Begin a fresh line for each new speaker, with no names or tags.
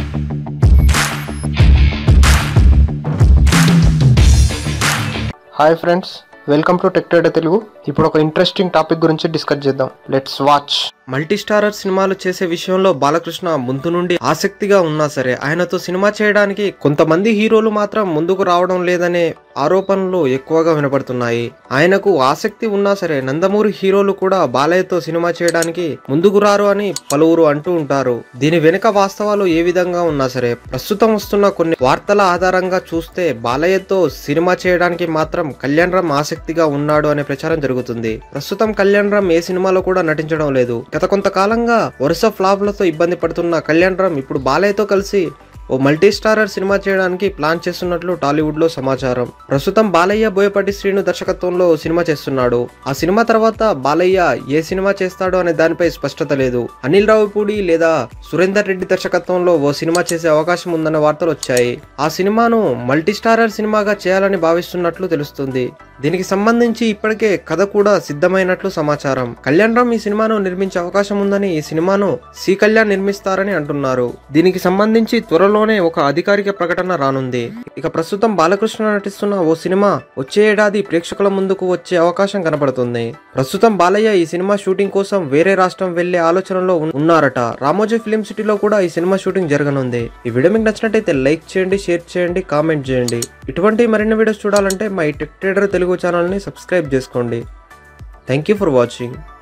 hi friends welcome to tech trader Telugu ఇప్పుడు ఒక interesting topic గురించి డిస్కస్ చేద్దాం లెట్స్ వాచ్ మల్టీ స్టారర్ సినిమాలు చేసే విషయంలో బాలకృష్ణ ముందు నుండి ఆసక్తిగా ఉన్నా సరే ఆయనతో సినిమా చేయడానికి కొంతమంది హీరోలు మాత్రం ముందుకు రావడం లేదనే ఆరోపణలు ఎక్కువగా వినపడుతున్నాయి ఆయనకు ఆసక్తి ఉన్నా సరే నందమూరి హీరోలు కూడా బాలయ్యతో సినిమా చేయడానికి ముందుకు రారు అని పలువురు అంటూ ఉంటారు దీని వెనుక వాస్తవాలు ఏ విధంగా ఉన్నా సరే ప్రస్తుతం వస్తున్న కొన్ని వార్తల ఆధారంగా చూస్తే బాలయ్యతో సినిమా చేయడానికి మాత్రం కళ్యాణ్ రామ్ ఆసక్తిగా ఉన్నాడు అనే ప్రచారం జరుగుతుంది ప్రస్తుతం కళ్యాణ్ రామ్ ఏ సినిమాలో కూడా నటించడం లేదు గత కొంతకాలంగా వరుస ఫ్లాప్లతో ఇబ్బంది పడుతున్న కళ్యాణ్ రామ్ ఇప్పుడు బాలయ్యతో కలిసి ఓ మల్టీ స్టారర్ సినిమా చేయడానికి ప్లాన్ చేస్తున్నట్లు టాలీవుడ్ లో సమాచారం ప్రస్తుతం బాలయ్య బోయపాటి శ్రీను దర్శకత్వంలో ఓ సినిమా చేస్తున్నాడు ఆ సినిమా తర్వాత బాలయ్య ఏ సినిమా చేస్తాడో అనే దానిపై స్పష్టత లేదు అనిల్ రావుపూడి లేదా సురేందర్ రెడ్డి దర్శకత్వంలో ఓ సినిమా చేసే అవకాశం ఉందన్న వార్తలు వచ్చాయి ఆ సినిమాను మల్టీ స్టారర్ సినిమాగా చేయాలని భావిస్తున్నట్లు తెలుస్తుంది దీనికి సంబంధించి ఇప్పటికే కథ కూడా సిద్ధమైనట్లు సమాచారం కళ్యాణ్ రామ్ ఈ సినిమాను నిర్మించే అవకాశం ఉందని ఈ సినిమాను సి కళ్యాణ్ నిర్మిస్తారని అంటున్నారు దీనికి సంబంధించి త్వరలోనే ఒక అధికారిక ప్రకటన రానుంది ఇక ప్రస్తుతం బాలకృష్ణ నటిస్తున్న ఓ సినిమా వచ్చే ఏడాది ప్రేక్షకుల ముందుకు వచ్చే అవకాశం కనబడుతుంది ప్రస్తుతం బాలయ్య ఈ సినిమా షూటింగ్ కోసం వేరే రాష్ట్రం వెళ్లే ఆలోచనలో ఉన్- ఉన్నారట రామోజీ ఫిలిం సిటీలో కూడా ఈ సినిమా షూటింగ్ జరగనుంది ఈ వీడియో మీకు నచ్చినట్టయితే లైక్ చేయండి షేర్ చేయండి కామెంట్ చేయండి ఇటువంటి మరిన్ని వీడియోస్ చూడాలంటే మా ఈ టెక్ ట్రేడర్ తెలుగు ఛానల్ని సబ్స్క్రైబ్ చేసుకోండి థ్యాంక్ యూ ఫర్ వాచింగ్